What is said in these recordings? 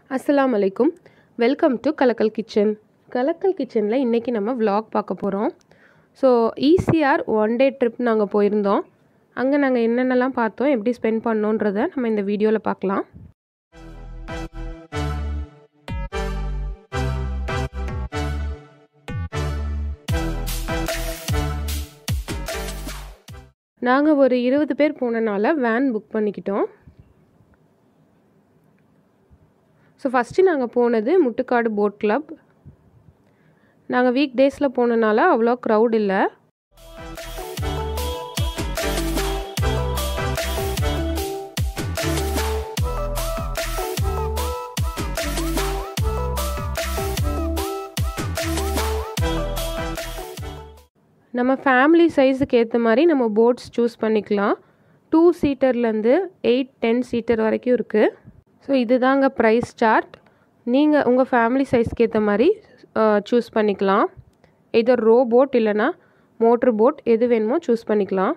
அஸ்ஸலாமு அலைக்கும் welcome to கலக்கல் கிச்சன் கலக்கல் கிச்சனில் இன்றைக்கி நம்ம vlog பார்க்க போகிறோம் so ECR one day trip நாங்கள் போயிருந்தோம் அங்கே நாங்கள் என்னென்னலாம் பார்த்தோம் எப்படி ஸ்பெண்ட் பண்ணோன்றதை நம்ம இந்த வீடியோவில் பார்க்கலாம் நாங்கள் ஒரு இருபது பேர் போனனால வேன் புக் பண்ணிக்கிட்டோம் ஸோ ஃபஸ்ட்டு நாங்கள் போனது முட்டுக்காடு போட் கிளப் நாங்கள் வீக் டேஸில் போனனால அவ்வளோ க்ரௌட் இல்லை நம்ம ஃபேமிலி சைஸுக்கு ஏற்ற மாதிரி நம்ம போட்ஸ் சூஸ் பண்ணிக்கலாம் டூ சீட்டர்லேருந்து எயிட் டென் சீட்டர் வரைக்கும் இருக்குது ஸோ இதுதாங்க ப்ரைஸ் சார்ட் நீங்கள் உங்கள் ஃபேமிலி சைஸ்க்கு ஏற்ற மாதிரி சூஸ் பண்ணிக்கலாம் இதர் ரோ போட் இல்லைனா மோட்ரு போட் எது வேணுமோ சூஸ் பண்ணிக்கலாம்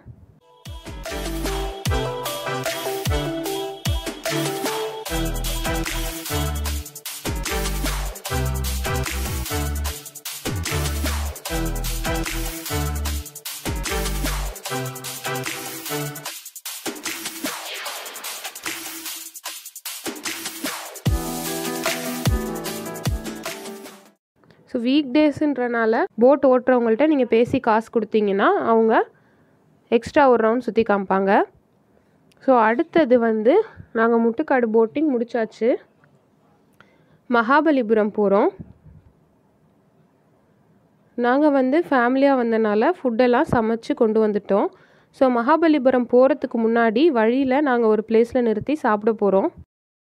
ஸோ வீக் டேஸுன்றனால போட் ஓட்டுறவங்கள்ட்ட நீங்கள் பேசி காசு கொடுத்தீங்கன்னா அவங்க எக்ஸ்ட்ரா ஒரு ரவுண்ட் சுற்றி காமிப்பாங்க ஸோ அடுத்தது வந்து நாங்கள் முட்டுக்காடு போட்டிங் முடிச்சாச்சு மகாபலிபுரம் போகிறோம் நாங்கள் வந்து ஃபேமிலியாக வந்தனால ஃபுட்டெல்லாம் சமைச்சு கொண்டு வந்துட்டோம் ஸோ மகாபலிபுரம் போகிறதுக்கு முன்னாடி வழியில் நாங்கள் ஒரு பிளேஸில் நிறுத்தி சாப்பிட போகிறோம்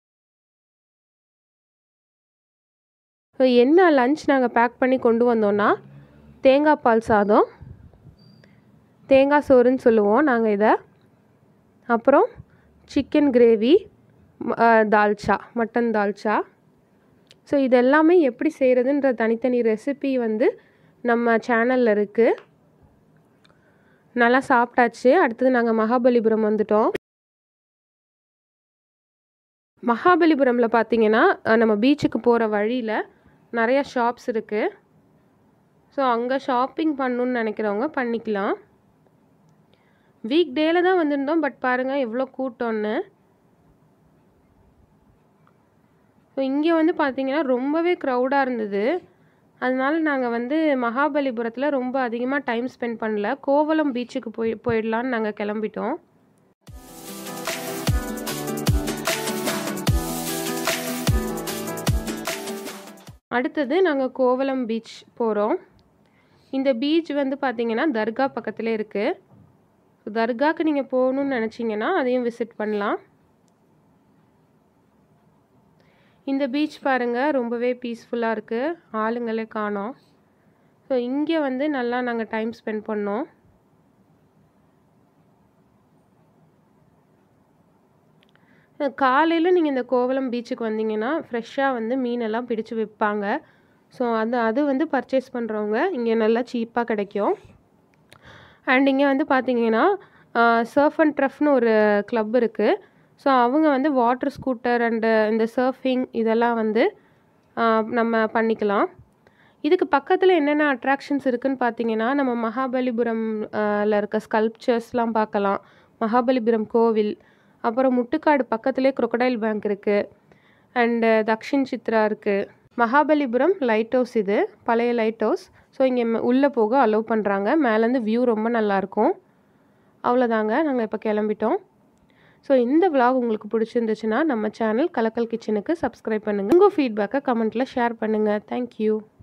ஸோ என்ன லஞ்ச் நாங்கள் பேக் பண்ணி கொண்டு வந்தோன்னா தேங்காய் பால் சாதம் தேங்காய் சோறுன்னு சொல்லுவோம் நாங்கள் இதை அப்புறம் chicken gravy dalcha mutton dalcha so இது எல்லாமே எப்படி செய்கிறதுன்ற தனித்தனி ரெசிபி வந்து நம்ம சேனலில் இருக்குது நல்லா சாப்பிட்டாச்சு அடுத்தது நாங்கள் மகாபலிபுரம் வந்துட்டோம் மகாபலிபுரமில் பார்த்தீங்கன்னா நம்ம பீச்சுக்கு போகிற வழியில் நிறையா ஷாப்ஸ் இருக்குது ஸோ அங்கே ஷாப்பிங் பண்ணணுன்னு நினைக்கிறவங்க பண்ணிக்கலாம் வீக் டேயில் தான் வந்திருந்தோம் பட் பாருங்கள் எவ்வளோ கூட்டம்னு ஸோ இங்கே வந்து பார்த்தீங்கன்னா ரொம்பவே க்ரௌடாக இருந்தது அதனால நாங்கள் வந்து மகாபலிபுரத்தில் ரொம்ப அதிகமாக டைம் ஸ்பெண்ட் பண்ணல கோவலம் பீச்சுக்கு போய் போயிடலான்னு நாங்கள் கிளம்பிட்டோம் அடுத்தது நாங்கள் கோவலம் பீச் போகிறோம் இந்த பீச் வந்து பார்த்திங்கன்னா தர்கா பக்கத்தில் இருக்குது தர்காவுக்கு நீங்கள் போகணுன்னு நினச்சிங்கன்னா அதையும் விசிட் பண்ணலாம் இந்த பீச் பாருங்கள் ரொம்பவே பீஸ்ஃபுல்லாக இருக்குது ஆளுங்களே காணோம் ஸோ இங்கே வந்து நல்லா நாங்கள் டைம் ஸ்பெண்ட் பண்ணோம் காலையில் நீங்கள் இந்த கோவலம் பீச்சுக்கு வந்தீங்கன்னா ஃப்ரெஷ்ஷாக வந்து மீனெல்லாம் பிடிச்சி விற்பாங்க ஸோ அது அது வந்து பர்ச்சேஸ் பண்ணுறவங்க இங்கே நல்லா சீப்பாக கிடைக்கும் அண்ட் இங்கே வந்து பார்த்தீங்கன்னா சர்ஃப் அண்ட் ட்ரஃப்னு ஒரு கிளப் இருக்குது ஸோ அவங்க வந்து வாட்டர் ஸ்கூட்டர் அண்டு இந்த சர்ஃபிங் இதெல்லாம் வந்து நம்ம பண்ணிக்கலாம் இதுக்கு பக்கத்தில் என்னென்ன அட்ராக்ஷன்ஸ் இருக்குதுன்னு பார்த்தீங்கன்னா நம்ம மகாபலிபுரம்ல இருக்க ஸ்கல்ப்சர்ஸ்லாம் பார்க்கலாம் மகாபலிபுரம் கோவில் அப்புறம் முட்டுக்காடு பக்கத்துலேயே குரொக்கடைல் பேங்க் இருக்குது அண்டு தக்ஷின் சித்ரா இருக்குது மகாபலிபுரம் லைட் ஹவுஸ் இது பழைய லைட் ஹவுஸ் ஸோ இங்கே உள்ளே போக அலோவ் பண்ணுறாங்க மேலேருந்து வியூ ரொம்ப நல்லாயிருக்கும் அவ்வளோதாங்க நாங்கள் இப்போ கிளம்பிட்டோம் ஸோ இந்த விலாக் உங்களுக்கு பிடிச்சிருந்துச்சுன்னா நம்ம சேனல் கலக்கல் கிச்சனுக்கு சப்ஸ்கிரைப் பண்ணுங்கள் உங்கள் ஃபீட்பேக்கை கமெண்ட்டில் ஷேர் பண்ணுங்கள் தேங்க்யூ